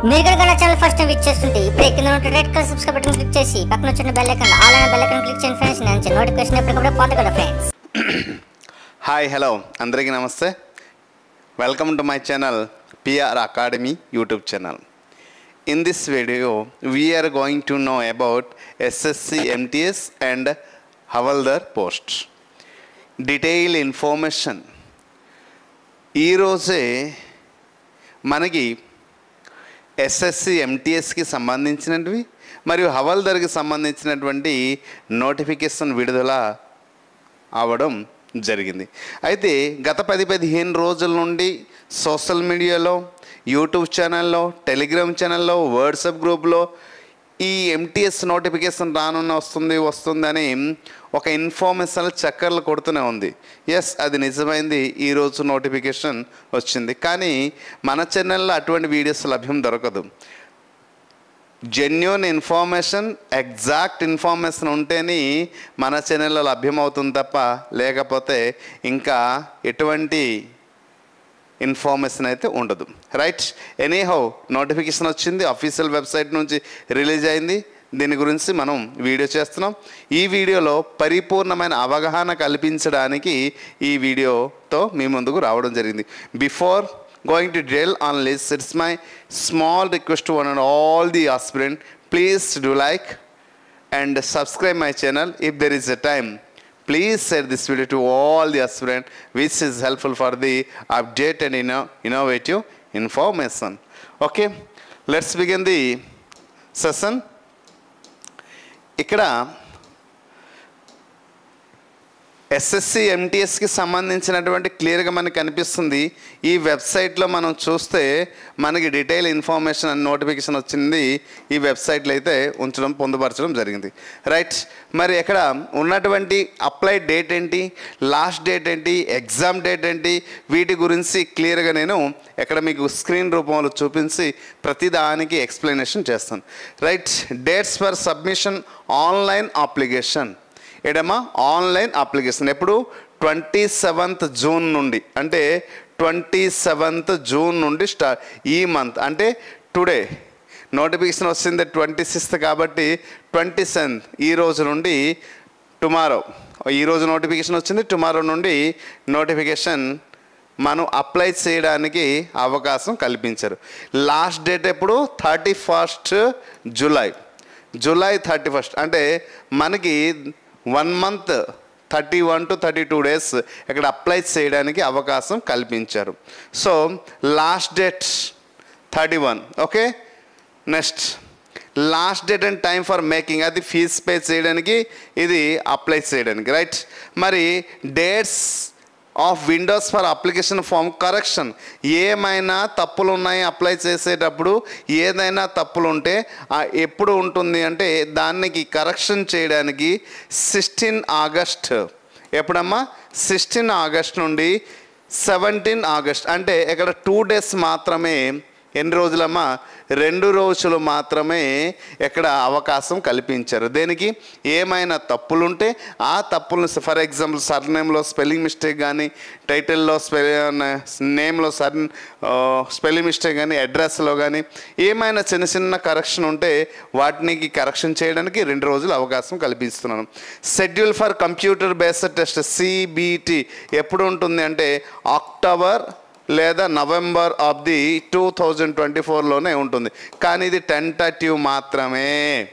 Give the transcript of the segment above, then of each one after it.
మీరు కనుక నా ఛానల్ ఫస్ట్ టైం విచ్ చేస్తుంటే ఇప్పుడు కింద ఉన్న red colour subscribe button click చేసి పక్కన వచ్చిన బెల్ ఐకాన్ ఆల్ అనే బెల్ ఐకాన్ క్లిక్ చేయండి ఫ్రెండ్స్ నేను నోటిఫికేషన్ ఎప్పటికప్పుడు పొందగలరు ఫ్రెండ్స్ హాయ్ హలో అందరికీ నమస్తే welcome to my channel PR Academy YouTube channel in this video we're going to know about SSC MTS and havaldar post detail information ఈరోజే మనకి SSC ఎంటీఎస్కి సంబంధించినవి మరియు హవల్దర్కి సంబంధించినటువంటి నోటిఫికేషన్ విడుదల అవడం జరిగింది అయితే గత పది పదిహేను రోజుల నుండి సోషల్ మీడియాలో యూట్యూబ్ ఛానల్లో టెలిగ్రామ్ ఛానల్లో వాట్సాప్ గ్రూప్లో ఈ ఎంటీఎస్ నోటిఫికేషన్ రానున్న వస్తుంది వస్తుందని ఒక ఇన్ఫర్మేషన్ చక్కర్లు కొడుతూనే ఉంది ఎస్ అది నిజమైంది ఈరోజు నోటిఫికేషన్ వచ్చింది కానీ మన ఛానల్లో అటువంటి వీడియోస్ లభ్యం దొరకదు జెన్యున్ ఇన్ఫర్మేషన్ ఎగ్జాక్ట్ ఇన్ఫర్మేషన్ ఉంటేనే మన ఛానల్లో లభ్యమవుతుంది తప్ప లేకపోతే ఇంకా ఎటువంటి ఇన్ఫర్మేషన్ అయితే ఉండదు రైట్ ఎనీహౌ నోటిఫికేషన్ వచ్చింది అఫీషియల్ వెబ్సైట్ నుంచి రిలీజ్ అయింది దీని గురించి మనం వీడియో చేస్తున్నాం ఈ వీడియోలో పరిపూర్ణమైన అవగాహన కల్పించడానికి ఈ వీడియోతో మీ ముందుకు రావడం జరిగింది before going to drill on list it's my small request to one and all the aspirant please do like and subscribe my channel if there is a time please share this video to all the aspirant which is helpful for the update and inno- innovative information okay let's begin the session ఇక్కడ SSC ఎంటీఎస్కి సంబంధించినటువంటి క్లియర్గా మనకి కనిపిస్తుంది ఈ వెబ్సైట్లో మనం చూస్తే మనకి డీటెయిల్ ఇన్ఫర్మేషన్ అండ్ నోటిఫికేషన్ వచ్చింది ఈ వెబ్సైట్లో అయితే ఉంచడం పొందుపరచడం జరిగింది రైట్ మరి ఇక్కడ ఉన్నటువంటి అప్లై డేట్ ఏంటి లాస్ట్ డేట్ ఏంటి ఎగ్జామ్ డేట్ ఏంటి వీటి గురించి క్లియర్గా నేను ఇక్కడ మీకు స్క్రీన్ రూపంలో చూపించి ప్రతిదానికి ఎక్స్ప్లెనేషన్ చేస్తాను right dates for submission online application ఎడమా ఆన్లైన్ అప్లికేషన్ ఎప్పుడు ట్వంటీ సెవెంత్ జూన్ నుండి అంటే ట్వంటీ సెవెంత్ జూన్ నుండి స్టార్ట్ ఈ మంత్ అంటే టుడే నోటిఫికేషన్ వచ్చింది ట్వంటీ సిక్స్త్ కాబట్టి ట్వంటీ సెవెంత్ ఈ రోజు నుండి టుమారో ఈ రోజు నోటిఫికేషన్ వచ్చింది టుమారో నుండి నోటిఫికేషన్ మనం అప్లై చేయడానికి అవకాశం కల్పించారు లాస్ట్ డేట్ ఎప్పుడు thirty first July July thirty first అంటే మనకి one month thirty one to thirty two days ఇక్కడ అప్లై చేయడానికి అవకాశం కల్పించారు so last date thirty one okay next last date and time for making అది ఫీజ్ పే చేయడానికి ఇది అప్లై చేయడానికి రైట్ మరి dates of windows for application form correction ఏమైనా తప్పులు ఉన్నాయి అప్లై చేసేటప్పుడు ఏదైనా తప్పులు ఉంటే ఆ ఎప్పుడు ఉంటుంది అంటే దానికి కరెక్షన్ చేయడానికి సిక్స్టీన్ ఆగస్ట్ ఎప్పుడమ్మా సిక్స్టీన్ ఆగస్ట్ నుండి సెవెంటీన్ ఆగస్ట్ అంటే ఇక్కడ టూ డేస్ మాత్రమే ఎన్ని రోజులమ్మా రెండు రోజులు మాత్రమే ఎక్కడ అవకాశం కల్పించారు దేనికి ఏమైనా తప్పులుంటే ఆ తప్పులను ఫర్ ఎగ్జాంపుల్ సర్నేమ్లో స్పెల్లింగ్ మిస్టేక్ కానీ టైటిల్లో స్పె నేమ్లో సర్ స్పెల్లింగ్ మిస్టేక్ కానీ అడ్రస్లో కానీ ఏమైనా చిన్న చిన్న కరెక్షన్ ఉంటే వాటికి కరెక్షన్ చేయడానికి రెండు రోజులు అవకాశం కల్పిస్తున్నాను schedule for computer based test CBT ఎప్పుడు ఉంటుంది అంటే అక్టోబర్ లేదా November of the two thousand twenty ఫోర్లోనే ఉంటుంది కానీ ఇది టెంటటివ్ మాత్రమే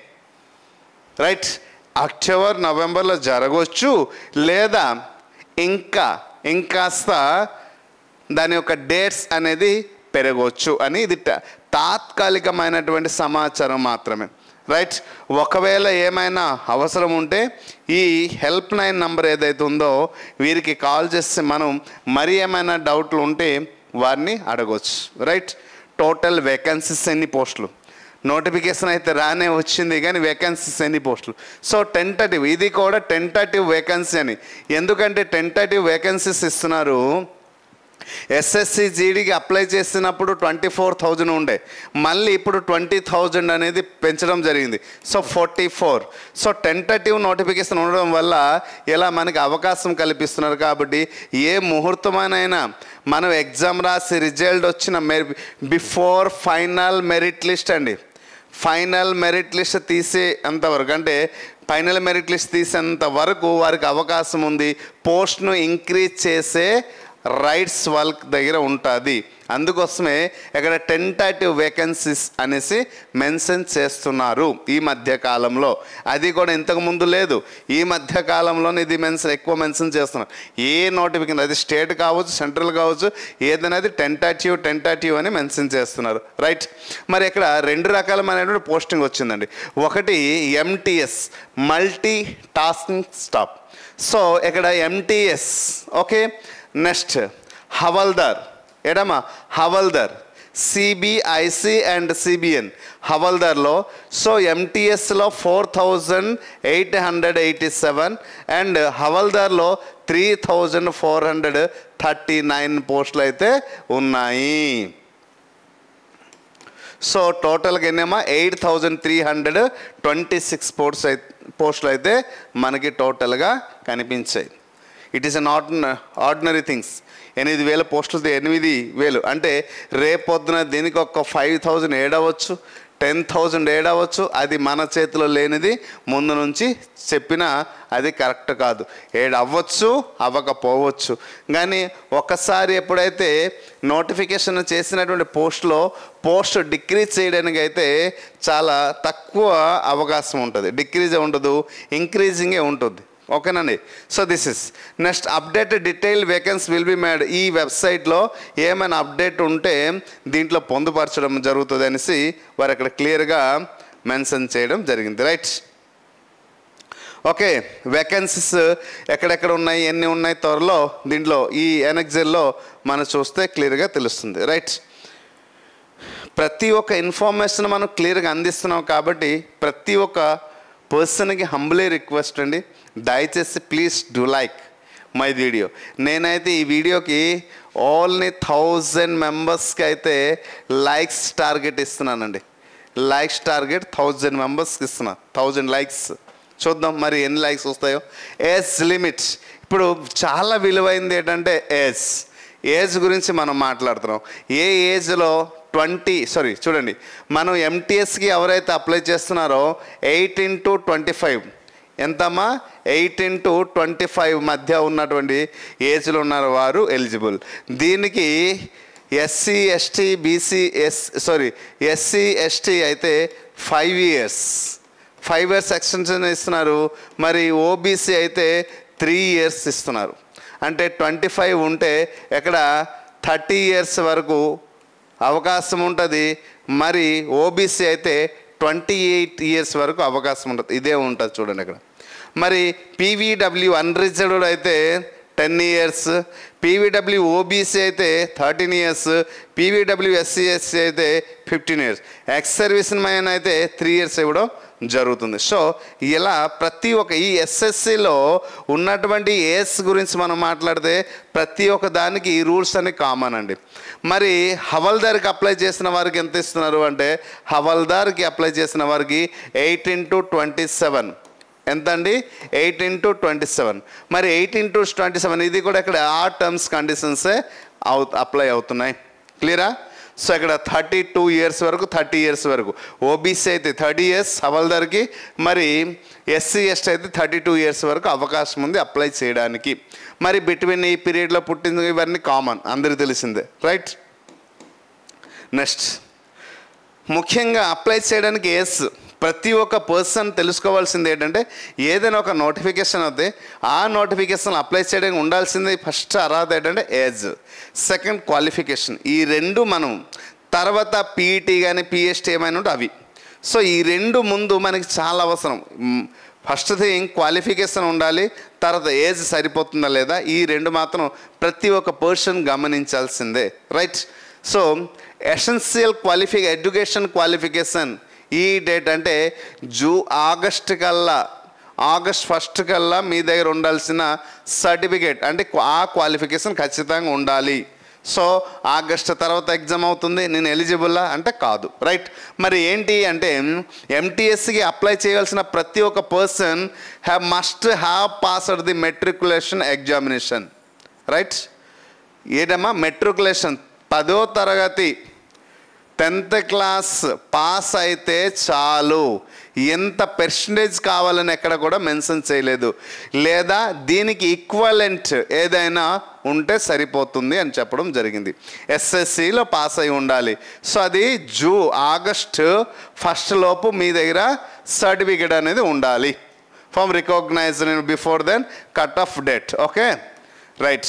రైట్ అక్టోబర్ నవంబర్లో జరగవచ్చు లేదా ఇంకా ఇంకాస్త దాని యొక్క డేట్స్ అనేది పెరగవచ్చు అని ఇది ట- తాత్కాలికమైనటువంటి సమాచారం మాత్రమే రైట్ ఒకవేళ ఏమైనా అవసరం ఉంటే ఈ హెల్ప్ లైన్ నంబర్ ఏదైతే ఉందో వీరికి కాల్ చేస్తే మనం మరి ఏమైనా డౌట్లు ఉంటే వారిని అడగవచ్చు రైట్ టోటల్ వేకెన్సీస్ ఎన్ని పోస్టులు నోటిఫికేషన్ అయితే రానే వచ్చింది కానీ వేకెన్సీస్ ఎన్ని పోస్టులు సో టెంటటివ్ ఇది కూడా టెంటటివ్ వేకెన్సీ అని ఎందుకంటే టెంటటివ్ వేకెన్సీస్ ఇస్తున్నారు ఎస్ఎస్సి జీడీకి అప్లై చేసినప్పుడు ట్వంటీ ఫోర్ థౌజండ్ ఉండే మళ్ళీ ఇప్పుడు ట్వంటీ థౌజండ్ అనేది పెంచడం జరిగింది so forty four so tentative notification ఉండడం వల్ల ఇలా మనకి అవకాశం కల్పిస్తున్నారు కాబట్టి ఏ ముహూర్తమైనా మనం ఎగ్జామ్ రాసి రిజల్ట్ వచ్చిన మెరి బిఫోర్ ఫైనల్ మెరిట్ లిస్ట్ అండి ఫైనల్ మెరిట్ లిస్ట్ తీసే అంతవరకు అంటే ఫైనల్ మెరిట్ లిస్ట్ తీసేంత వరకు వారికి అవకాశం ఉంది పోస్ట్ను ఇంక్రీజ్ చేసే రైట్స్ వాళ్ళ దగ్గర ఉంటుంది అందుకోసమే ఇక్కడ టెంటాటివ్ వేకెన్సీస్ అనేసి మెన్షన్ చేస్తున్నారు ఈ మధ్య కాలంలో అది కూడా ఇంతకు ముందు లేదు ఈ మధ్య కాలంలోనే ఇది మెన్షన్ ఎక్కువ మెన్షన్ చేస్తున్నారు ఏ నోటిఫికేషన్ అది స్టేట్ కావచ్చు సెంట్రల్ కావచ్చు ఏదైనాది టెంటాటివ్ టెంటాటివ్ అని మెన్షన్ చేస్తున్నారు రైట్ మరి ఇక్కడ రెండు రకాలమైనటువంటి పోస్టింగ్ వచ్చిందండి ఒకటి MTS multi tasking staff so ఇక్కడ ఎంటీఎస్ ఓకే నెక్స్ట్ హవల్దార్ ఎడమా హవల్దార్ సిబిఐసి అండ్ సిబిఎన్ హవల్దార్లో సో ఎంటీఎస్లో four thousand eight hundred eighty seven and హవల్దార్లో three thousand four hundred thirty nine పోస్టులు అయితే ఉన్నాయి సో టోటల్గా ఎన్నేమో eight thousand three hundred twenty six posts అయితే పోస్టులు అయితే మనకి టోటల్గా కనిపించాయి ఇట్ ఈస్ అన్ ఆర్డిన ఆర్డినరీ థింగ్స్ ఎనిమిది వేల పోస్టులతో ఎనిమిది వేలు అంటే రేపొద్దున దీనికి ఒక ఫైవ్ థౌజండ్ ఏడవచ్చు టెన్ థౌజండ్ ఏడవచ్చు అది మన చేతిలో లేనిది ముందు నుంచి చెప్పినా అది కరెక్ట్ కాదు ఏడు అవ్వచ్చు అవ్వకపోవచ్చు కానీ ఒక్కసారి ఎప్పుడైతే నోటిఫికేషన్ చేసినటువంటి పోస్ట్లో పోస్ట్ డిక్రీజ్ చేయడానికి అయితే చాలా తక్కువ అవకాశం ఉంటుంది డిక్రీజే ఉండదు ఇంక్రీజింగే ఉంటుంది ఓకేనండి so this is next update detail vacancy will be made ఈ వెబ్సైట్లో ఏమైనా అప్డేట్ ఉంటే దీంట్లో పొందుపరచడం జరుగుతుంది అనేసి వారు అక్కడ క్లియర్గా మెన్షన్ చేయడం జరిగింది రైట్ ఓకే వేకెన్సీస్ ఎక్కడెక్కడ ఉన్నాయి ఎన్ని ఉన్నాయి త్వరలో దీంట్లో ఈ ఎనెక్జెల్లో మనం చూస్తే క్లియర్గా తెలుస్తుంది రైట్ ప్రతి ఒక్క ఇన్ఫర్మేషన్ మనం క్లియర్గా అందిస్తున్నాం కాబట్టి ప్రతి ఒక్క పర్సన్కి హంబ్లీ రిక్వెస్ట్ అండి దయచేసి please do like my video నేనైతే ఈ వీడియోకి ఓన్లీ థౌజండ్ మెంబర్స్కి అయితే లైక్స్ టార్గెట్ ఇస్తున్నానండి లైక్స్ టార్గెట్ థౌజండ్ మెంబర్స్కి ఇస్తున్నా థౌజండ్ లైక్స్ చూద్దాం మరి ఎన్ని లైక్స్ వస్తాయో ఏజ్ లిమిట్ ఇప్పుడు చాలా విలువైంది ఏంటంటే ఏజ్ ఏజ్ గురించి మనం మాట్లాడుతున్నాం ఏ ఏజ్లో ట్వంటీ సారీ చూడండి మనం ఎంటీఎస్కి ఎవరైతే అప్లై చేస్తున్నారో ఎయిటీన్ టు ట్వంటీ ఫైవ్ ఎంతమ్మా ఎయిటీన్ టు ట్వంటీ ఫైవ్ మధ్య ఉన్నటువంటి ఏజ్లో ఉన్నారు వారు ఎలిజిబుల్ దీనికి SC ST BC S sorry SC ST అయితే five years five years extension ఇస్తున్నారు మరి ఓబీసీ అయితే త్రీ ఇయర్స్ ఇస్తున్నారు అంటే ట్వంటీ ఫైవ్ ఉంటే ఇక్కడ థర్టీ ఇయర్స్ వరకు అవకాశం ఉంటుంది మరి ఓబీసీ అయితే ట్వంటీ ఎయిట్ ఇయర్స్ వరకు అవకాశం ఉంటుంది ఇదే ఉంటుంది చూడండి ఇక్కడ మరి పీవీడబ్ల్యూ అన్రిజర్వ్డ్ అయితే టెన్ ఇయర్స్ పీవీడబ్ల్యూ ఓబీసీ అయితే thirteen years PVW SC SC అయితే fifteen years ex service man అయితే త్రీ ఇయర్స్ ఇవ్వడం జరుగుతుంది సో ఇలా ప్రతి ఒక్క ఈ ఎస్ఎస్సిలో ఉన్నటువంటి ఏస్ గురించి మనం మాట్లాడితే ప్రతి ఒక్క దానికి ఈ రూల్స్ అన్ని కామన్ అండి మరి హవల్దార్కి అప్లై చేసిన వారికి ఎంత ఇస్తున్నారు అంటే హవల్దార్కి అప్లై చేసిన వారికి ఎయిటీన్ టు ట్వంటీ సెవెన్ ఎంత అండి ఎయిటీన్ టు ట్వంటీ సెవెన్ మరి ఎయిటీన్ టు ట్వంటీ సెవెన్ ఇది కూడా ఇక్కడ ఆ టర్మ్స్ కండిషన్సే అవు అప్లై అవుతున్నాయి క్లియరా సో ఇక్కడ థర్టీ టూ ఇయర్స్ వరకు థర్టీ ఇయర్స్ వరకు ఓబీసీ అయితే థర్టీ ఇయర్స్ హవల్దార్కి మరి ఎస్సీ ఎస్టీ అయితే థర్టీ టూ ఇయర్స్ వరకు అవకాశం ఉంది అప్లై చేయడానికి మరి బిట్వీన్ ఈ పీరియడ్లో పుట్టింది ఇవన్నీ కామన్ అందరికీ తెలిసిందే రైట్ నెక్స్ట్ ముఖ్యంగా అప్లై చేయడానికి ఎస్ ప్రతి ఒక్క పర్సన్ తెలుసుకోవాల్సింది ఏంటంటే ఏదైనా ఒక నోటిఫికేషన్ అవుతే ఆ నోటిఫికేషన్ అప్లై చేయడానికి ఉండాల్సింది ఫస్ట్ అర్హత ఏంటంటే ఏజ్ సెకండ్ క్వాలిఫికేషన్ ఈ రెండు మనం తర్వాత పీఈటీ కానీ పిహెచ్టీ ఏమైనా ఉంటే అవి సో ఈ రెండు ముందు మనకి చాలా అవసరం మ్, ఫస్ట్ థింగ్ క్వాలిఫికేషన్ ఉండాలి తర్వాత ఏజ్ సరిపోతుందా లేదా ఈ రెండు మాత్రం ప్రతి ఒక్క పర్సన్ గమనించాల్సిందే రైట్ సో ఎసెన్షియల్ క్వాలిఫి ఎడ్యుకేషన్ క్వాలిఫికేషన్ ఈ డేట్ అంటే జూ ఆగస్ట్ కల్లా ఆగస్ట్ ఫస్ట్ కల్లా మీ దగ్గర ఉండాల్సిన సర్టిఫికేట్ అంటే ఆ క్వాలిఫికేషన్ ఖచ్చితంగా ఉండాలి సో ఆగస్ట్ తర్వాత ఎగ్జామ్ అవుతుంది నేను ఎలిజిబుల్లా అంటే కాదు రైట్ మరి ఏంటి అంటే ఎంటీఎస్సికి అప్లై చేయాల్సిన ప్రతి ఒక్క person have must have passed the matriculation examination right ఏదమ్మా మెట్రికులేషన్ పదో తరగతి టెన్త్ క్లాస్ పాస్ అయితే చాలు ఎంత పర్సంటేజ్ కావాలని ఎక్కడ కూడా మెన్షన్ చేయలేదు లేదా దీనికి ఈక్వలెంట్ ఏదైనా ఉంటే సరిపోతుంది అని చెప్పడం జరిగింది ఎస్ఎస్సిలో పాస్ అయి ఉండాలి సో అది జూ ఆగస్ట్ ఫస్ట్ లోపు మీ దగ్గర సర్టిఫికేట్ అనేది ఉండాలి from recognise before then cut off date okay right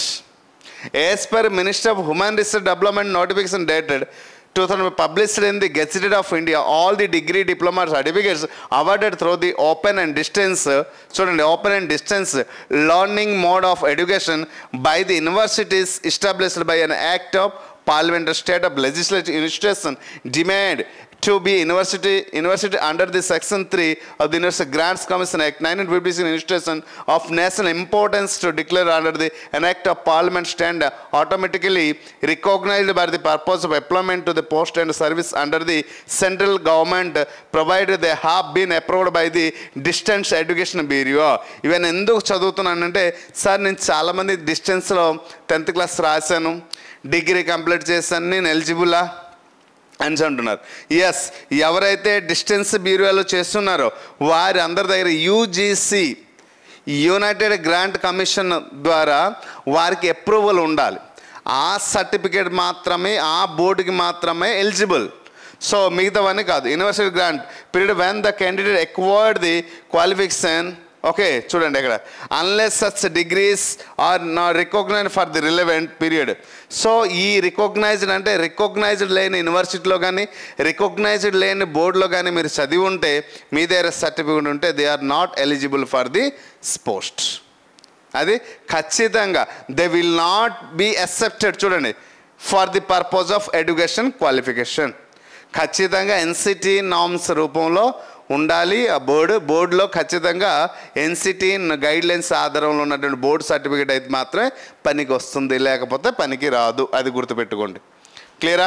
As per Minister of Human Resource Development notification dated 2000 published in the Gazetted of India, all the degree diploma certificates awarded through the open and distance, చూడండి open and distance learning mode of education by the universities established by an act of Parliament or state of legislative institution demand to be university university under the section 3 of the University Grants Commission Act 1956 institution of national importance to declare under the an act of parliament stand automatically recognized by the purpose of employment to the post and service under the central government provided they have been approved by the distance education bureau ఇవన్నీ ఎందుకు చదువుతున్నానంటే sir నేను చాలామంది డిస్టెన్స్లో tenth class రాశాను degree complete చేశాను నేను ఎలిజిబులా అని అంటున్నారు ఎస్ ఎవరైతే డిస్టెన్స్ బ్యూరోలో చేస్తున్నారో వారి అందరి దగ్గర యూజీసీ యునైటెడ్ గ్రాంట్ కమిషన్ ద్వారా వారికి అప్రూవల్ ఉండాలి ఆ సర్టిఫికేట్ మాత్రమే ఆ బోర్డుకి మాత్రమే ఎలిజిబుల్ సో మిగతావన్నీ కాదు university grant period when the candidate acquired the qualification okay చూడండి ఇక్కడ unless such degrees are not recognise for the relevant period so ఈ రికగ్నైజ్డ్ అంటే రికగ్నైజ్డ్ లేని యూనివర్సిటీలో కానీ రికగ్నైజ్డ్ లేని బోర్డులో కానీ మీరు చదివి ఉంటే మీ దగ్గర సర్టిఫికేట్ ఉంటే they are not eligible for the post అది ఖచ్చితంగా they will not be accepted చూడండి for the purpose of education qualification ఖచ్చితంగా ఎన్సిటీ నామ్స్ రూపంలో ఉండాలి ఆ బోర్డు బోర్డులో ఖచ్చితంగా ఎన్సిటీ గైడ్ లైన్స్ ఆధారంలో ఉన్నటువంటి బోర్డు సర్టిఫికేట్ అయితే మాత్రమే పనికి వస్తుంది లేకపోతే పనికి రాదు అది గుర్తుపెట్టుకోండి క్లియరా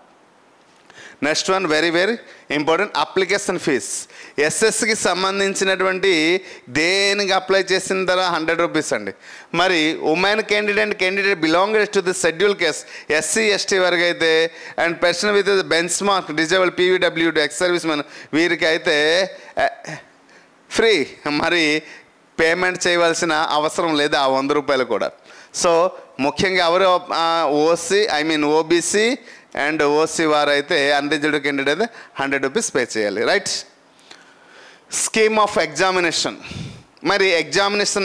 next one very very important application fees ఎస్ఎస్కి సంబంధించినటువంటి దేనికి అప్లై చేసిన తర్వాత హండ్రెడ్ రూపీస్ అండి మరి women candidate candidate belonged to the schedule caste SC ST వరకు అయితే and person with bench mark disable PVW ex service men వీరికి అయితే ఫ్రీ మరి పేమెంట్ చేయవలసిన అవసరం లేదు ఆ వంద రూపాయలు కూడా సో ముఖ్యంగా ఎవరు OC I mean OBC and OC వారు అయితే అన్రిజర్వ్డ్ క్యాండిడేట్ అయితే హండ్రెడ్ రూపీస్ పే చేయాలి రైట్ స్కీమ్ ఆఫ్ ఎగ్జామినేషన్ మరి ఎగ్జామినేషన్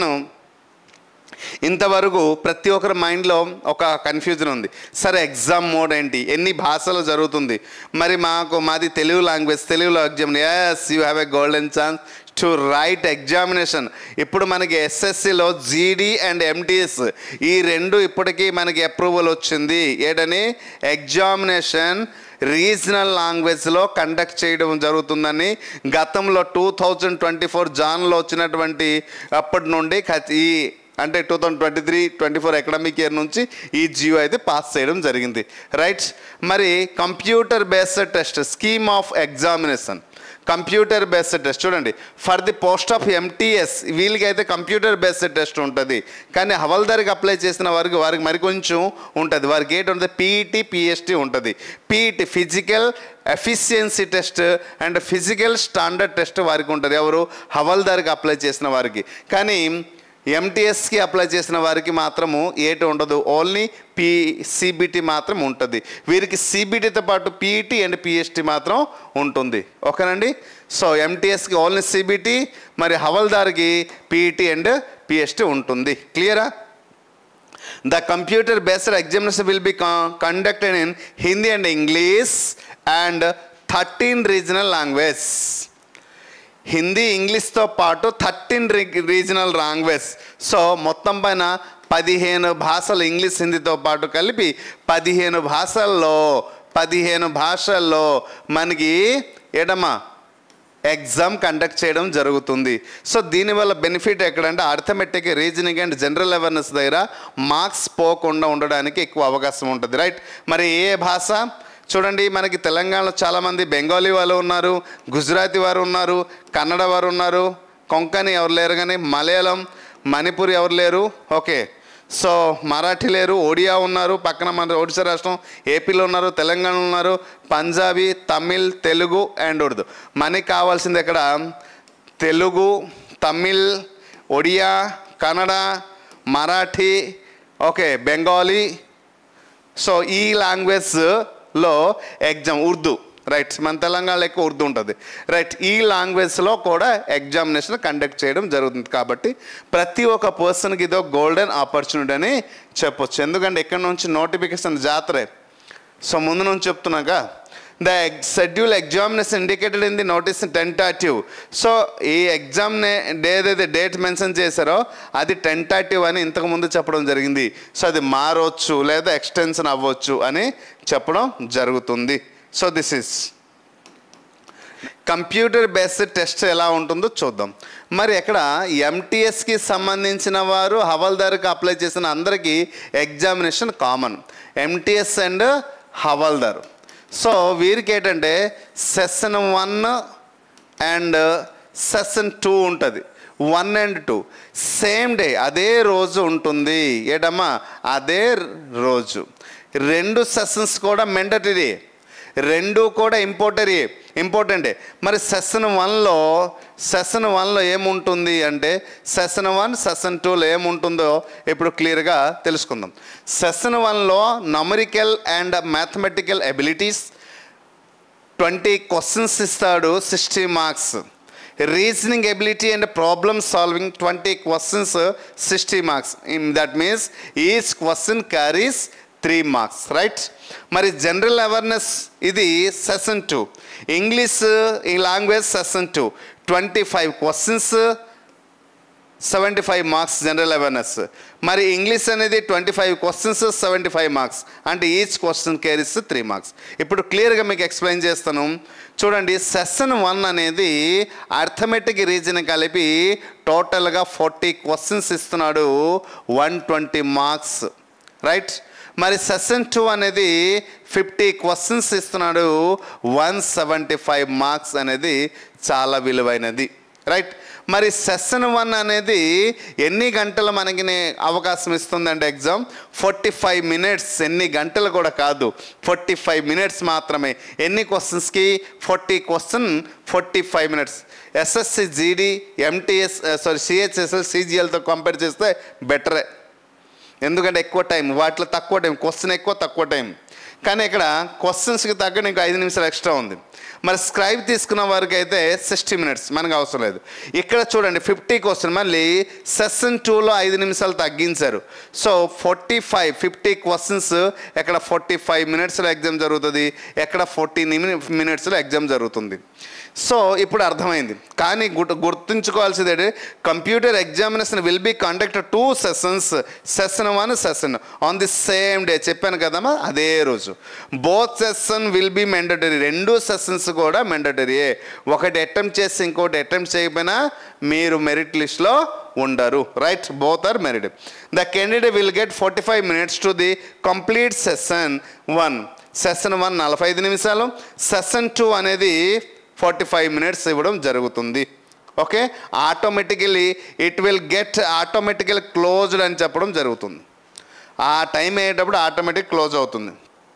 ఇంతవరకు ప్రతి ఒక్కరి మైండ్లో ఒక కన్ఫ్యూజన్ ఉంది సరే ఎగ్జామ్ మోడ్ ఏంటి ఎన్ని భాషలు జరుగుతుంది మరి మాకు మాది తెలుగు లాంగ్వేజ్ తెలుగులో exam yes you have a golden chance to write examination ఇప్పుడు మనకి ఎస్ఎస్సిలో జీడీ అండ్ ఎంటీఎస్ ఈ రెండు ఇప్పటికీ మనకి అప్రూవల్ వచ్చింది ఏడని ఎగ్జామినేషన్ రీజనల్ లాంగ్వేజ్లో కండక్ట్ చేయడం జరుగుతుందని గతంలో టూ థౌజండ్ ట్వంటీ ఫోర్ జాన్లో వచ్చినటువంటి అప్పటి నుండి ఖచ్- ఈ అంటే two thousand twenty three twenty four academic year నుంచి ఈ జియో అయితే పాస్ చేయడం జరిగింది రైట్ మరి computer based test scheme of examination computer based test చూడండి for the post of MTS వీళ్ళకి అయితే కంప్యూటర్ బేస్డ్ టెస్ట్ ఉంటుంది కానీ హవల్దార్కి అప్లై చేసిన వారికి వారికి మరికొంచెం ఉంటుంది వారికి ఏంటి ఉంటుంది పీఈటీ పిఎస్టీ ఉంటుంది PET physical efficiency test and physical standard test వారికి ఉంటుంది ఎవరు హవల్దార్కి అప్లై చేసిన వారికి కానీ ఎంటీఎస్కి అప్లై చేసిన వారికి మాత్రము ఏటి ఉండదు ఓన్లీ పీ సిబిటి మాత్రం ఉంటుంది వీరికి సిబిటితో పాటు పీఈటీ అండ్ పిఎస్టీ మాత్రం ఉంటుంది ఓకేనండి సో ఎంటీఎస్కి ఓన్లీ సిబిటి మరి హవల్దార్కి పీఈటీ అండ్ పిఎస్టీ ఉంటుంది క్లియరా The computer based examination will be con- conducted in Hindi and English and 13 regional languages. Hindi ఇంగ్లీష్తో పాటు థర్టీన్ రీజనల్ లాంగ్వేజ్ సో మొత్తం పైన పదిహేను భాషలు ఇంగ్లీష్ హిందీతో పాటు కలిపి పదిహేను భాషల్లో పదిహేను భాషల్లో మనకి ఏడమ్మా ఎగ్జామ్ కండక్ట్ చేయడం జరుగుతుంది సో దీనివల్ల బెనిఫిట్ ఎక్కడంటే arithmetic reasoning and general awareness దగ్గర మార్క్స్ పోకుండా ఉండడానికి ఎక్కువ అవకాశం ఉంటుంది రైట్ మరి ఏ భాష చూడండి మనకి తెలంగాణలో చాలామంది బెంగాలీ వాళ్ళు ఉన్నారు గుజరాతీ వారు ఉన్నారు కన్నడ వారు ఉన్నారు కొంకణి ఎవరు లేరు కానీ మలయాళం మణిపూర్ ఎవరు లేరు ఓకే సో మరాఠీ లేరు ఒడియా ఉన్నారు పక్కన మన ఒడిశా రాష్ట్రం ఏపీలో ఉన్నారు తెలంగాణలో ఉన్నారు పంజాబీ తమిళ్ తెలుగు అండ్ ఉర్దూ మనకి కావాల్సింది ఇక్కడ తెలుగు తమిళ్ ఒడియా కన్నడ మరాఠీ ఓకే బెంగాలీ సో ఈ లాంగ్వేజ్లో ఎగ్జామ్ ఉర్దూ రైట్ మన తెలంగాణలో ఎక్కువ ఉర్దూ ఉంటుంది రైట్ ఈ లాంగ్వేజ్లో కూడా ఎగ్జామినేషన్ కండక్ట్ చేయడం జరుగుతుంది కాబట్టి ప్రతి ఒక్క పర్సన్కి ఇదో గోల్డెన్ ఆపర్చునిటీ అని చెప్పొచ్చు ఎందుకంటే ఇక్కడ నుంచి నోటిఫికేషన్ జాతరే సో ముందు నుంచి చెప్తున్నాక the schedule examination indicated in the notice tentative so ఈ ఎగ్జామ్ ఏదైతే డేట్ మెన్షన్ చేశారో అది టెంటాటివ్ అని ఇంతకు ముందు చెప్పడం జరిగింది సో అది మారవచ్చు లేదా ఎక్స్టెన్షన్ అవ్వచ్చు అని చెప్పడం జరుగుతుంది so this is computer based test ఎలా ఉంటుందో చూద్దాం మరి ఇక్కడ ఎంటీఎస్కి సంబంధించిన వారు హవల్దార్కి అప్లై చేసిన అందరికీ examination common MTS and havaldar so వీరికి ఏంటంటే session one and session two ఉంటుంది one and two same day అదే రోజు ఉంటుంది ఏటమ్మా అదే రోజు రెండు సెషన్స్ కూడా మెండటరీ రెండు కూడా ఇంపార్టరీ ఇంపార్టెంటే మరి సెషన్ వన్లో సెషన్ వన్లో ఏముంటుంది అంటే సెషన్ వన్ సెషన్ టూలో ఏముంటుందో ఇప్పుడు క్లియర్గా తెలుసుకుందాం సెషన్ వన్లో numerical and mathematical abilities twenty questions ఇస్తాడు sixty marks reasoning ability and problem solving twenty questions sixty marks in that means each question carries three marks right మరి జనరల్ అవేర్నెస్ ఇది session two English ఈ language session two twenty five questions seventy five marks general awareness మరి English అనేది twenty five questions seventy five marks అంటే each question carries three marks ఇప్పుడు క్లియర్గా మీకు explain చేస్తాను చూడండి సెషన్ వన్ అనేది అర్థమెటిక్ రీజన్ కలిపి టోటల్గా ఫార్టీ క్వశ్చన్స్ ఇస్తున్నాడు వన్ ట్వంటీ మార్క్స్ రైట్ మరి సెషన్ టూ అనేది ఫిఫ్టీ క్వశ్చన్స్ ఇస్తున్నాడు వన్ సెవెంటీ ఫైవ్ మార్క్స్ అనేది చాలా విలువైనది రైట్ మరి సెషన్ వన్ అనేది ఎన్ని గంటలు మనకి నే- అవకాశం ఇస్తుందంటే ఎగ్జామ్ ఫార్టీ ఫైవ్ మినిట్స్ ఎన్ని గంటలు కూడా కాదు ఫార్టీ ఫైవ్ మినిట్స్ మాత్రమే ఎన్ని క్వశ్చన్స్కి forty question forty five minutes SSC GD MTS sorry CHSL సిజిఎల్తో కంపేర్ చేస్తే బెటరే ఎందుకంటే ఎక్కువ టైం వాటిలో తక్కువ టైం క్వశ్చన్ ఎక్కువ తక్కువ టైం కానీ ఇక్కడ క్వశ్చన్స్కి తగ్గ నీకు ఐదు నిమిషాలు ఎక్స్ట్రా ఉంది మరి స్క్రైబ్ తీసుకున్న వారికి అయితే సిక్స్టీ మినిట్స్ మనకు అవసరం లేదు ఇక్కడ చూడండి ఫిఫ్టీ క్వశ్చన్ మళ్ళీ సెషన్ టూలో ఐదు నిమిషాలు తగ్గించారు so forty five fifty questions ఎక్కడ ఫార్టీ ఫైవ్ మినిట్స్లో ఎగ్జామ్ జరుగుతుంది ఎక్కడ ఫార్టీ మినిట్స్లో ఎగ్జామ్ జరుగుతుంది సో ఇప్పుడు అర్థమైంది కానీ గుర్తు గుర్తుంచుకోవాల్సింది ఏంటి computer examination will be conduct two sessions session one session on the same day చెప్పాను కదమ్మా అదే రోజు both session will be mandatory రెండు సెషన్స్ కూడా మెండటరీయే ఒకటి అటెంప్ట్ చేసి ఇంకోటి అటెంప్ట్ చేయకపోయినా మీరు మెరిట్ లిస్ట్లో ఉండరు right both are merit the candidate will get forty five minutes to the complete session one session one నలభై ఐదు నిమిషాలు సెషన్ టూ అనేది ఫార్టీ ఫైవ్ మినిట్స్ ఇవ్వడం జరుగుతుంది okay automatically it will get automatical closed అని చెప్పడం జరుగుతుంది ఆ టైం అయ్యేటప్పుడు ఆటోమేటిక్ క్లోజ్ అవుతుంది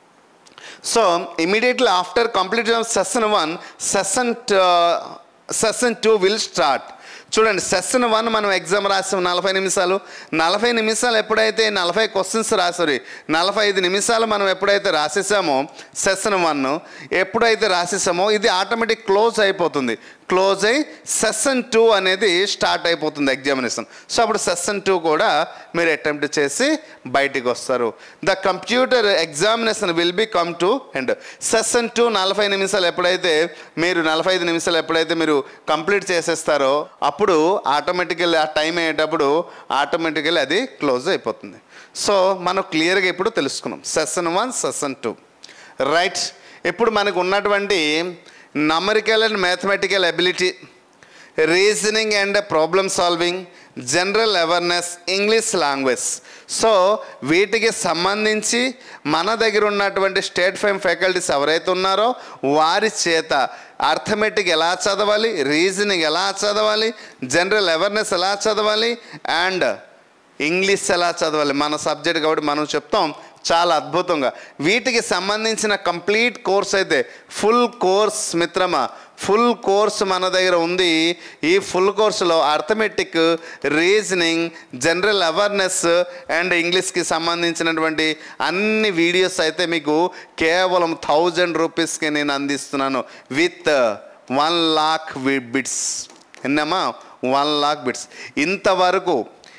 so immediately after complete session one session session two will start చూడండి సెషన్ వన్ మనం ఎగ్జామ్ రాసాం నలభై నిమిషాలు నలభై నిమిషాలు ఎప్పుడైతే నలభై క్వశ్చన్స్ రాసారు నలభై ఐదు నిమిషాలు మనం ఎప్పుడైతే రాసేసామో సెషన్ వన్ ఎప్పుడైతే రాసేసామో ఇది ఆటోమేటిక్ క్లోజ్ అయిపోతుంది క్లోజ్ అయి సెషన్ టూ అనేది స్టార్ట్ అయిపోతుంది ఎగ్జామినేషన్ సో అప్పుడు సెషన్ టూ కూడా మీరు అటెంప్ట్ చేసి బయటికి వస్తారు the computer examination will be come to and session two నలభై నిమిషాలు ఎప్పుడైతే మీరు నలభై ఐదు నిమిషాలు ఎప్పుడైతే మీరు కంప్లీట్ చేసేస్తారో అప్పుడు ఆటోమేటికల్లీ ఆ టైం అయ్యేటప్పుడు ఆటోమేటికల్లీ అది క్లోజ్ అయిపోతుంది సో మనం క్లియర్గా ఇప్పుడు తెలుసుకున్నాం session one session two right ఇప్పుడు మనకు ఉన్నటువంటి numerical and mathematical ability reasoning and problem solving general awareness English language so వీటికి సంబంధించి మన దగ్గర ఉన్నటువంటి స్టేట్ ఫైమ్ ఫ్యాకల్టీస్ ఎవరైతే ఉన్నారో వారి చేత అర్థమెటిక్ ఎలా చదవాలి రీజనింగ్ ఎలా చదవాలి జనరల్ అవేర్నెస్ ఎలా చదవాలి అండ్ ఇంగ్లీష్ ఎలా చదవాలి మన సబ్జెక్ట్ కాబట్టి మనం చెప్తాం చాలా అద్భుతంగా వీటికి సంబంధించిన కంప్లీట్ కోర్స్ అయితే ఫుల్ కోర్స్ మిత్రమా ఫుల్ కోర్స్ మన దగ్గర ఉంది ఈ ఫుల్ కోర్సులో arithmetic reasoning general awareness and ఇంగ్లీష్కి సంబంధించినటువంటి అన్ని వీడియోస్ అయితే మీకు కేవలం థౌజండ్ రూపీస్కి నేను అందిస్తున్నాను విత్ వన్ లాక్ బిట్స్ విన్నామా వన్ లాక్ బిట్స్ ఇంతవరకు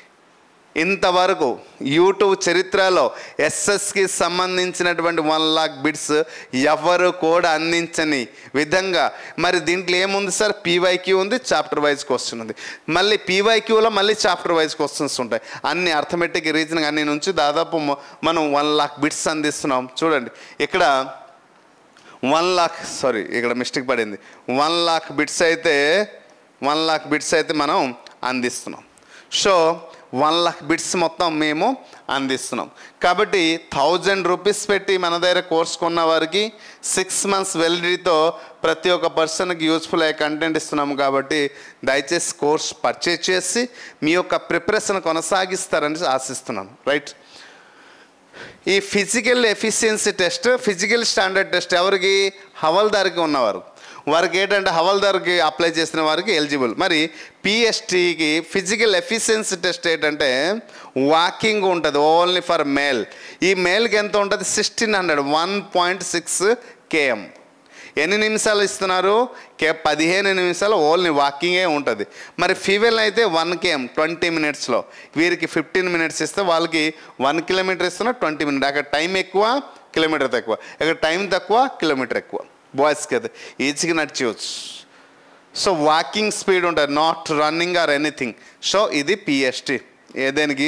ఇంతవరకు యూట్యూబ్ చరిత్రలో ఎస్ఎస్కి సంబంధించినటువంటి వన్ లాక్ బిట్స్ ఎవరు కూడా అందించని విధంగా మరి దీంట్లో ఏముంది సార్ పీవైక్యూ ఉంది చాప్టర్ వైజ్ క్వశ్చన్ ఉంది మళ్ళీ పీవైక్యూలో మళ్ళీ చాప్టర్ వైజ్ క్వశ్చన్స్ ఉంటాయి అన్ని అర్థమెటిక్ రీజనింగ్ అన్ని నుంచి దాదాపు మ- మనం వన్ లాక్ బిట్స్ అందిస్తున్నాం చూడండి ఇక్కడ వన్ లాక్ సారీ ఇక్కడ మిస్టేక్ పడింది వన్ లాక్ బిట్స్ అయితే వన్ లాక్ బిట్స్ అయితే మనం అందిస్తున్నాం సో వన్ లాక్ బిట్స్ మొత్తం మేము అందిస్తున్నాం కాబట్టి థౌజండ్ రూపీస్ పెట్టి మన దగ్గర కోర్స్ కొన్న వారికి సిక్స్ మంత్స్ వెలిడిటీతో ప్రతి ఒక్క పర్సన్కి యూస్ఫుల్ అయ్యే కంటెంట్ ఇస్తున్నాము కాబట్టి దయచేసి కోర్స్ పర్చేజ్ చేసి మీ యొక్క ప్రిపరేషన్ కొనసాగిస్తారని ఆశిస్తున్నాను రైట్ ఈ physical efficiency test physical standard test ఎవరికి హవల్దార్కి ఉన్నవారు వారికి ఏంటంటే హవల్దార్కి అప్లై చేసిన వారికి ఎలిజిబుల్ మరి పిఎస్టీకి ఫిజికల్ ఎఫిషియన్సీ టెస్ట్ ఏంటంటే వాకింగ్ ఉంటుంది ఓన్లీ ఫర్ మేల్ ఈ మేల్కి ఎంత ఉంటుంది sixteen hundred one point six KM ఎన్ని నిమిషాలు ఇస్తున్నారు కే పదిహేను నిమిషాలు ఓన్లీ వాకింగే ఉంటుంది మరి ఫీమేల్ అయితే వన్ కేఎం ట్వంటీ మినిట్స్లో వీరికి ఫిఫ్టీన్ మినిట్స్ ఇస్తే వాళ్ళకి వన్ కిలోమీటర్ ఇస్తున్నా ట్వంటీ మినిట్ అక్కడ టైం ఎక్కువ కిలోమీటర్ తక్కువ ఇక్కడ టైం తక్కువ కిలోమీటర్ ఎక్కువ బాయ్స్కి అయితే ఈజీగా నడిచేయచ్చు సో వాకింగ్ స్పీడ్ ఉంటుంది not running or anything so ఇది పిఎస్టీ ఏదేనికి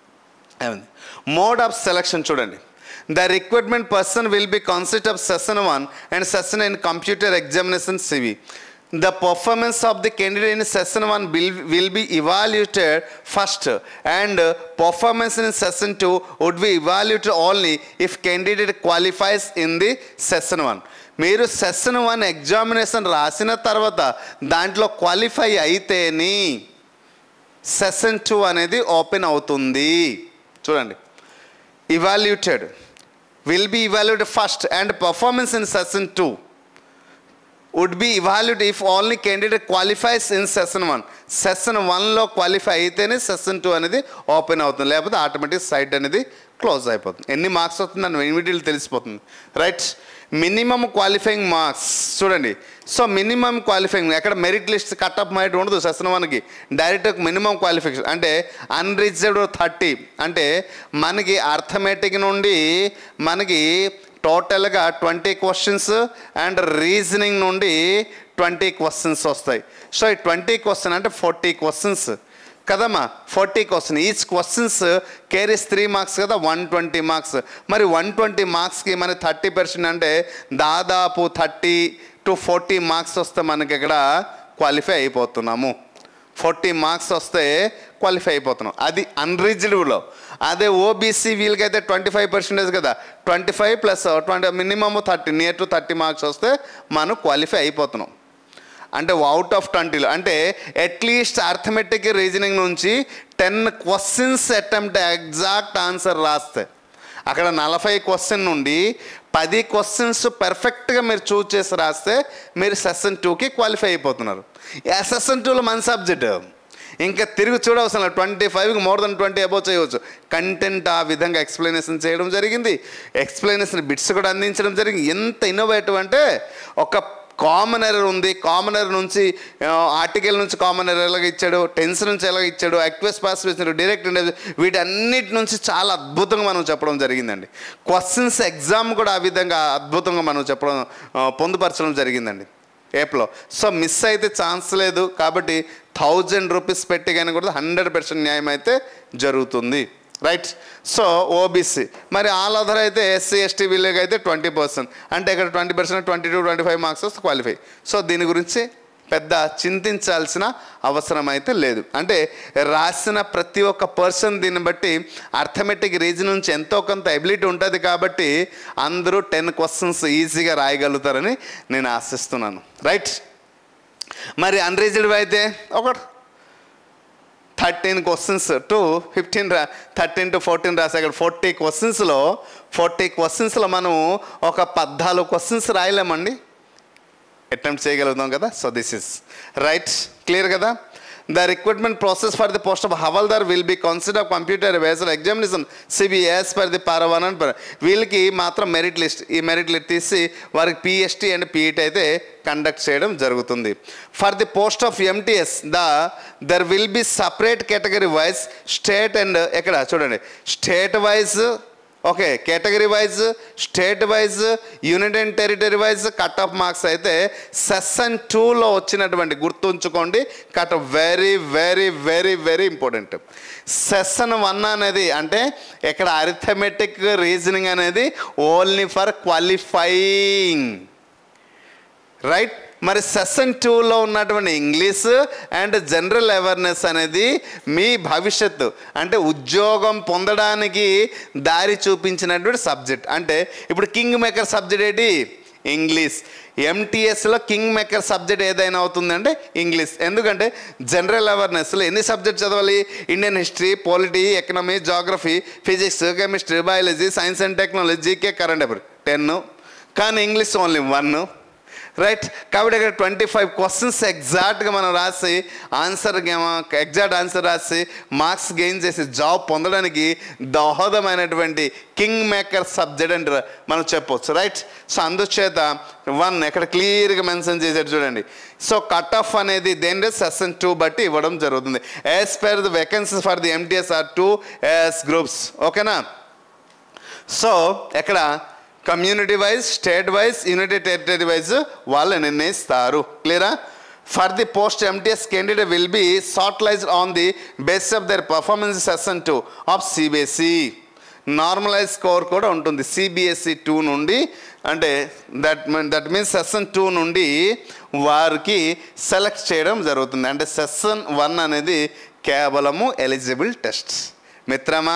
మోడ్ ఆఫ్ సెలక్షన్ చూడండి the recruitment person will be concept of session one and session in computer examination సివి the performance of the candidate in session 1 will, will be evaluated first and uh, performance in session 2 would be evaluated only if candidate qualifies in the session 1 మీరు session one examination రాసిన తర్వాత దాంట్లో qualify అయితేని session two అనేది open అవుతుంది చూడండి evaluated will be evaluated first and performance in session two would be evaluate if only candidate qualifies in session one session వన్లో qualify అయితేనే సెషన్ టూ అనేది ఓపెన్ అవుతుంది లేకపోతే ఆటోమేటిక్ సైట్ అనేది క్లోజ్ అయిపోతుంది ఎన్ని మార్క్స్ వస్తుంది అని ఇమీడియట్లీ తెలిసిపోతుంది రైట్ మినిమం క్వాలిఫైయింగ్ మార్క్స్ చూడండి సో మినిమం క్వాలిఫైయింగ్ ఎక్కడ మెరిట్ లిస్ట్ కట్అప్ మైట్ ఉండదు సెషన్ వన్కి డైరెక్ట్ మినిమం క్వాలిఫికేషన్ అంటే అన్రిజర్వ్డ్ థర్టీ అంటే మనకి అర్థమెటిక్ నుండి మనకి టోటల్గా ట్వంటీ క్వశ్చన్స్ అండ్ రీజనింగ్ నుండి ట్వంటీ క్వశ్చన్స్ వస్తాయి సో ఈ ట్వంటీ క్వశ్చన్ అంటే ఫార్టీ క్వశ్చన్స్ కదమ్మా forty question each questions carries three marks కదా వన్ ట్వంటీ మార్క్స్ మరి వన్ ట్వంటీ మార్క్స్కి మన థర్టీ పర్సెంట్ అంటే దాదాపు థర్టీ టు ఫార్టీ మార్క్స్ వస్తే మనకి ఇక్కడ క్వాలిఫై అయిపోతున్నాము ఫార్టీ మార్క్స్ వస్తే క్వాలిఫై అయిపోతున్నాం అది అన్రీజనబుల్లో అదే ఓబీసీ వీళ్ళకైతే ట్వంటీ ఫైవ్ పర్సెంటేజ్ కదా twenty five plus twenty minimum thirty near to thirty marks వస్తే మనం క్వాలిఫై అయిపోతున్నాం అంటే అవుట్ ఆఫ్ ట్వంటీలో అంటే అట్లీస్ట్ అర్థమెటిక్ రీజనింగ్ నుంచి ten questions attempt exact answer రాస్తే అక్కడ నలభై క్వశ్చన్ నుండి పది క్వశ్చన్స్ పర్ఫెక్ట్గా మీరు చూజ్ చేసి రాస్తే మీరు సెషన్ టూకి క్వాలిఫై అయిపోతున్నారు సెషన్ టూలో మన సబ్జెక్ట్ ఇంకా తిరిగి చూడవలసిన ట్వంటీ ఫైవ్కి మోర్ దెన్ ట్వంటీ అబౌవ్ చేయవచ్చు కంటెంట్ ఆ విధంగా ఎక్స్ప్లెనేషన్ చేయడం జరిగింది ఎక్స్ప్లెనేషన్ బిట్స్ కూడా అందించడం జరిగింది ఎంత ఇన్నోవేటివ్ అంటే ఒక కామన్ ఎర్రర్ ఉంది కామన్ ఎర్రర్ నుంచి ఆర్టికల్ నుంచి కామన్ ఎర్రర్ ఎలాగ ఇచ్చాడు టెన్స్ నుంచి ఎలాగ ఇచ్చాడు అక్వెస్ పాస్ ఇచ్చాడు డైరెక్ట్ వీటన్నిటి నుంచి చాలా అద్భుతంగా మనం చెప్పడం జరిగిందండి క్వశ్చన్స్ ఎగ్జామ్ కూడా ఆ విధంగా అద్భుతంగా మనం చెప్పడం ఆ, పొందుపరచడం జరిగిందండి ఏప్లో సో మిస్ అయితే ఛాన్స్ లేదు కాబట్టి థౌజండ్ రూపీస్ పెట్టి కానీ కూడా హండ్రెడ్ పర్సెంట్ న్యాయం అయితే జరుగుతుంది రైట్ సో ఓబీసీ మరి ఆల్ అదర్ అయితే ఎస్సీ ఎస్టీ వీళ్ళకి అయితే ట్వంటీ పర్సెంట్ అంటే ఇక్కడ twenty percent twenty to twenty five marks వస్తే క్వాలిఫై సో దీని గురించి పెద్ద చింతించాల్సిన అవసరం అయితే లేదు అంటే రాసిన ప్రతి ఒక్క పర్సన్ దీన్ని బట్టి అర్థమెటిక్ రీజన్ నుంచి ఎంతో కొంత ఎబిలిటీ ఉంటుంది కాబట్టి అందరూ టెన్ క్వశ్చన్స్ ఈజీగా రాయగలుగుతారని నేను ఆశిస్తున్నాను రైట్ మరి అన్రీజన్డ్ అయితే ఒక థర్టీన్ క్వశ్చన్స్ టు ఫిఫ్టీన్ రా థర్టీన్ టు ఫోర్టీన్ రాసే అక్కడ ఫోర్టీ క్వశ్చన్స్లో ఫోర్టీ క్వశ్చన్స్లో మనం ఒక పద్నాలుగు క్వశ్చన్స్ రాయలేమండి అటెంప్ట్ చేయగలుగుతాం కదా so this is right clear కదా the recruitment process for the post of havaldar will be consider computer వేసల్ ఎగ్జామినేషన్ సిబిఎస్ ఫర్ ది పారవాన్ అండ్ పర- వీళ్ళకి మాత్రం మెరిట్ లిస్ట్ ఈ మెరిట్ లిస్ట్ తీసి వారికి పిఎస్టీ అండ్ పిఈటీ అయితే కండక్ట్ చేయడం జరుగుతుంది for the post of MTS the దర్ will be separate category wise state and ఎక్కడ చూడండి state wise okay category wise state wise unit and territory wise cut off marks అయితే session టూలో వచ్చినటువంటి గుర్తుంచుకోండి cut very very very very important session one అనేది అంటే ఇక్కడ అరిథమెటిక్ రీజనింగ్ అనేది ఓన్లీ ఫర్ క్వాలిఫైయింగ్ రైట్ మరి సెషన్ టూలో ఉన్నటువంటి ఇంగ్లీష్ అండ్ జనరల్ అవేర్నెస్ అనేది మీ భవిష్యత్తు అంటే ఉద్యోగం పొందడానికి దారి చూపించినటువంటి సబ్జెక్ట్ అంటే ఇప్పుడు కింగ్ మేకర్ సబ్జెక్ట్ ఏంటి ఇంగ్లీష్ ఎంటీఎస్లో కింగ్ మేకర్ సబ్జెక్ట్ ఏదైనా అవుతుందంటే ఇంగ్లీష్ ఎందుకంటే జనరల్ అవేర్నెస్లో ఎన్ని సబ్జెక్ట్ చదవాలి Indian history polity economy geography physics chemistry biology science and technology GK current affair ten కానీ ఇంగ్లీష్ ఓన్లీ వన్ రైట్ కాబట్టి ఇక్కడ ట్వంటీ ఫైవ్ క్వశ్చన్స్ ఎగ్జాక్ట్గా మనం రాసి ఆన్సర్ ఎగ్జాక్ట్ ఆన్సర్ రాసి మార్క్స్ గెయిన్ చేసి జాబ్ పొందడానికి దోహదమైనటువంటి కింగ్ మేకర్ సబ్జెక్ట్ అంటే మనం చెప్పొచ్చు రైట్ సో అందుచేత వన్ ఎక్కడ క్లియర్గా మెన్షన్ చేశాడు చూడండి సో కట్ ఆఫ్ అనేది దేని సెషన్ టూ బట్టి ఇవ్వడం జరుగుతుంది as per the vacancies for the MTS are two as groups ఓకేనా సో ఎక్కడ community wise state wise unity territory wise వాళ్ళు నిర్ణయిస్తారు క్లియరా for the post MTS candidate will be shortlisted on the base of their performance session two of CBSE normalize score కూడా ఉంటుంది CBSE two నుండి అంటే that that means session two నుండి వారికి select చేయడం జరుగుతుంది అంటే సెషన్ వన్ అనేది కేవలము ఎలిజిబుల్ టెస్ట్ మిత్రమా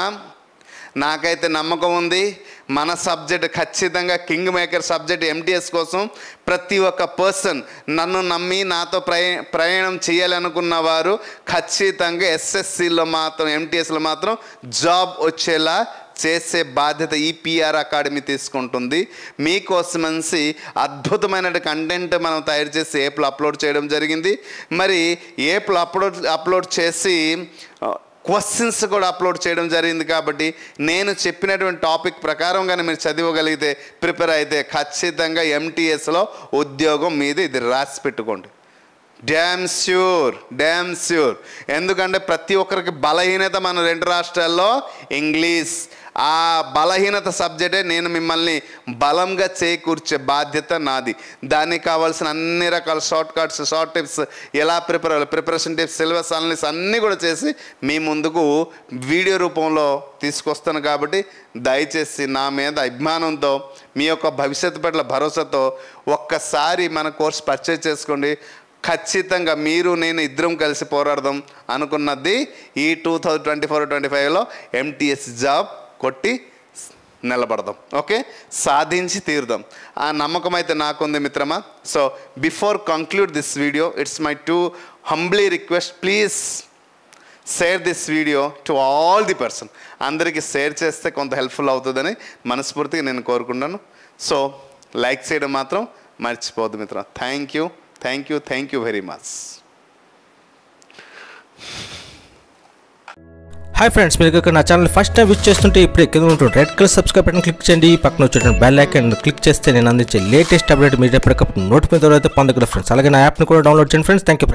నాకైతే నమ్మకం ఉంది మన సబ్జెక్ట్ ఖచ్చితంగా కింగ్ మేకర్ సబ్జెక్ట్ ఎంటీఎస్ కోసం ప్రతి ఒక్క పర్సన్ నన్ను నమ్మి నాతో ప్రయ ప్రయాణం చేయాలనుకున్న వారు ఖచ్చితంగా ఎస్ఎస్సిలో మాత్రం ఎంటీఎస్లో మాత్రం జాబ్ వచ్చేలా చేసే బాధ్యత ఈ పిఆర్ అకాడమీ తీసుకుంటుంది మీకోసమనిసి అద్భుతమైన కంటెంట్ మనం తయారు చేసి ఏప్లో అప్లోడ్ చేయడం జరిగింది మరి ఏప్లో అప్లోడ్ అప్లోడ్ చేసి క్వశ్చన్స్ కూడా అప్లోడ్ చేయడం జరిగింది కాబట్టి నేను చెప్పినటువంటి టాపిక్ ప్రకారం కానీ మీరు చదవగలిగితే ప్రిపేర్ అయితే ఖచ్చితంగా ఎంటీఎస్లో ఉద్యోగం మీద ఇది రాసి పెట్టుకోండి డ్యామ్ ష్యూర్ డ్యామ్ ష్యూర్ ఎందుకంటే ప్రతి ఒక్కరికి బలహీనత మన రెండు రాష్ట్రాల్లో ఇంగ్లీష్ ఆ బలహీనత సబ్జెక్టే నేను మిమ్మల్ని బలంగా చేకూర్చే బాధ్యత నాది దానికి కావాల్సిన అన్ని రకాల షార్ట్ కట్స్ షార్ట్ టిప్స్ ఎలా ప్రిపేర్ అవ్వాలి ప్రిపరేషన్ టిప్స్ సిలబస్ అనాలిసిస్ అన్నీ కూడా చేసి మీ ముందుకు వీడియో రూపంలో తీసుకొస్తాను కాబట్టి దయచేసి నా మీద అభిమానంతో మీ యొక్క భవిష్యత్తు పట్ల భరోసాతో ఒక్కసారి మన కోర్స్ పర్చేజ్ చేసుకోండి ఖచ్చితంగా మీరు నేను ఇద్దరం కలిసి పోరాడదాం అనుకున్నది ఈ two thousand twenty four twenty ఫైవ్లో ఎంటీఎస్ జాబ్ కొట్టి నిలబడదాం ఓకే సాధించి తీరుదాం ఆ నమ్మకం అయితే నాకుంది మిత్రమా so before conclude this video it's my two humbly request please share this video to all the person అందరికీ షేర్ చేస్తే కొంత హెల్ప్ఫుల్ అవుతుందని మనస్ఫూర్తిగా నేను కోరుకుంటాను సో లైక్ చేయడం మాత్రం మర్చిపోద్దు మిత్ర thank you thank you thank you very much hi friends మీరు ఇక్కడ నా ఛానల్ ఫస్ట్ టైం విచ్ చేస్తుంటే ఇప్పుడు కింద ఉంటుంది red colour subscribe button click చేయండి పక్కన వచ్చేటువంటి బెల్ ఐకాన్ క్లిక్ చేస్తే నేను అందించే లేటెస్ట్ అప్డేట్ మీరు ఎప్పటికప్పుడు నోటిఫికేషన్ అయితే పొందగలరు ఫ్రెండ్స్ అలాగే నా యాప్ని కూడా డౌన్లోడ్ చేయండి ఫ్రెండ్స్ థ్యాంక్ యూ